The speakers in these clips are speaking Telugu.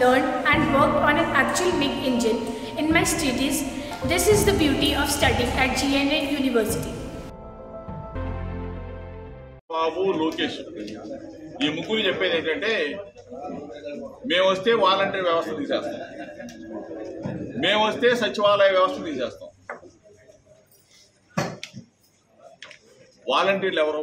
learned and worked on an actual big engine in my studies. This is the beauty of studying at GNA University. బాబు లోకేష్ ఈ ముగ్గురు చెప్పేది ఏంటంటే మేము వస్తే వాలంటీర్ వ్యవస్థ తీసేస్తాం మేము వస్తే సచివాలయ వ్యవస్థ తీసేస్తాం వాలంటీర్లు ఎవరు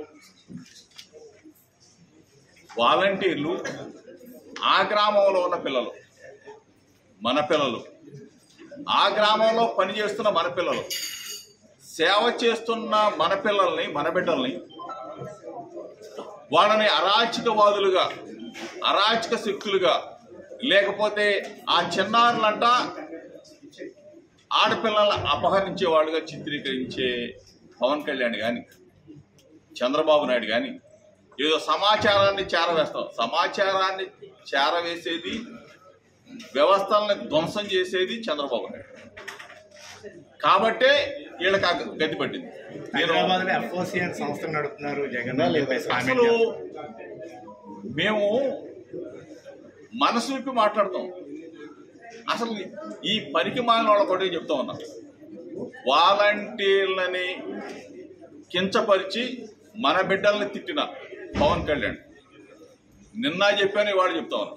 వాలంటీర్లు ఆ గ్రామంలో ఉన్న పిల్లలు మన పిల్లలు ఆ గ్రామంలో పనిచేస్తున్న మన పిల్లలు సేవ చేస్తున్న మన పిల్లల్ని మన బిడ్డల్ని వాళ్ళని అరాచకవాదులుగా అరాచక శక్తులుగా లేకపోతే ఆ చిన్నారులంట ఆడపిల్లలను అపహరించే వాళ్ళుగా చిత్రీకరించే పవన్ కళ్యాణ్ కానీ చంద్రబాబు నాయుడు కానీ ఏదో సమాచారాన్ని చేరవేస్తాం సమాచారాన్ని చేరవేసేది వ్యవస్థల్ని ధ్వంసం చేసేది చంద్రబాబు నాయుడు కాబట్టే వీళ్ళకి ఆ గతి పట్టింది నేను హైదరాబాద్ లో ఎఫ్ఓసిఎన్ సంస్థ నడుపుతున్నారు జగన్ రెడ్డిపై అసలు కామెంట్ మేము మనసు విప్పి మాట్లాడతాం అసలు ఈ పనికి మాలిన వాళ్ళ కూడా చెప్తా ఉన్నా వాలంటీర్లని కించపరిచి మన బిడ్డల్ని తిట్టిన పవన్ కళ్యాణ్ నిన్న చెప్పాను ఇవాళ చెప్తా ఉన్నా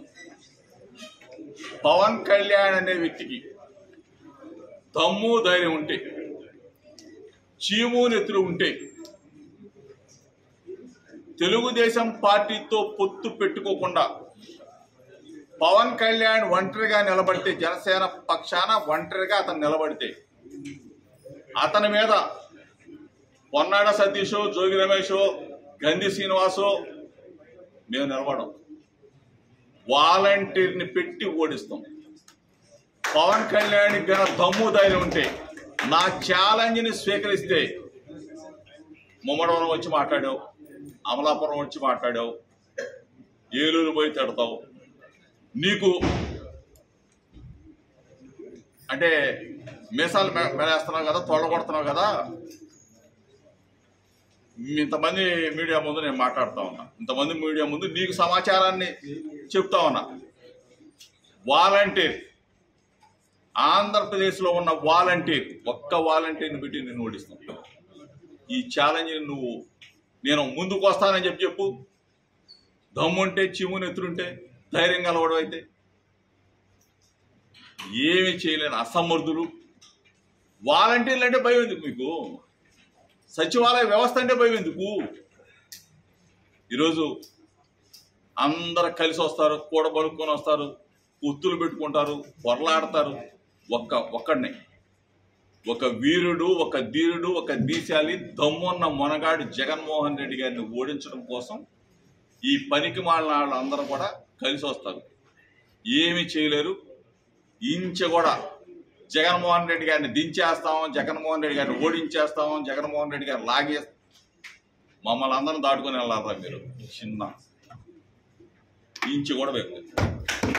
పవన్ కళ్యాణ్ అనే వ్యక్తికి దమ్ము ధైర్యం ఉంటే చీము నెత్తులు ఉంటే తెలుగుదేశం పార్టీతో పొత్తు పెట్టుకోకుండా పవన్ కళ్యాణ్ ఒంటరిగా నిలబడితే జనసేన పక్షాన ఒంటరిగా అతను నిలబడితే అతని మీద పొన్నాడ సతీషో జోగి రమేషో గంధి శ్రీనివాసో మేము నిలబడం వాలంటీర్ని పెట్టి ఓడిస్తాం పవన్ కళ్యాణ్ గన దమ్ము ధైర్యం ఉంటే నా ఛాలెంజ్ని స్వీకరిస్తే ముమ్మడవరం వచ్చి మాట్లాడావు అమలాపురం వచ్చి మాట్లాడావు ఏలూరు పోయి తిడతావు నీకు అంటే మీసాలు మె- మెలేస్తున్నావు కదా తొడగొడుతున్నావు కదా ఇంతమంది మీడియా ముందు నేను మాట్లాడుతా ఉన్నా ఇంతమంది మీడియా ముందు నీకు సమాచారాన్ని చెప్తా ఉన్నా వాలంటీర్ ఆంధ్రప్రదేశ్లో ఉన్న వాలంటీర్ ఒక్క వాలంటీర్ని పెట్టి నేను ఓడిస్తాను ఈ ఛాలెంజ్ నువ్వు నేను ముందుకు వస్తానని చెప్పి చెప్పు దమ్ముంటే చిమ్ముని ఎత్తురుంటే ధైర్యం కలవడం అయితే ఏమి చేయలేని అసమర్థులు వాలంటీర్లు అంటే భయం ఎందుకు మీకు సచివాలయ వ్యవస్థ అంటే భయం ఎందుకు ఈరోజు అందరు కలిసి వస్తారు కూడ పలుక్కొని వస్తారు పొత్తులు పెట్టుకుంటారు పొరలాడతారు ఒక్క ఒక్కడిని ఒక వీరుడు ఒక ధీరుడు ఒక దీశాలి దమ్మున్న మొనగాడు జగన్మోహన్ రెడ్డి గారిని ఓడించడం కోసం ఈ పనికి మాలిన వాళ్ళందరూ కూడా కలిసి వస్తారు ఏమీ చేయలేరు ఇంచ కూడా జగన్మోహన్ రెడ్డి గారిని దించేస్తాం జగన్మోహన్ రెడ్డి గారిని ఓడించేస్తాం జగన్మోహన్ రెడ్డి గారిని లాగే మమ్మల్ని అందరం దాటుకొని వెళ్ళారా మీరు చిన్న ఇంచు కూడా వేరు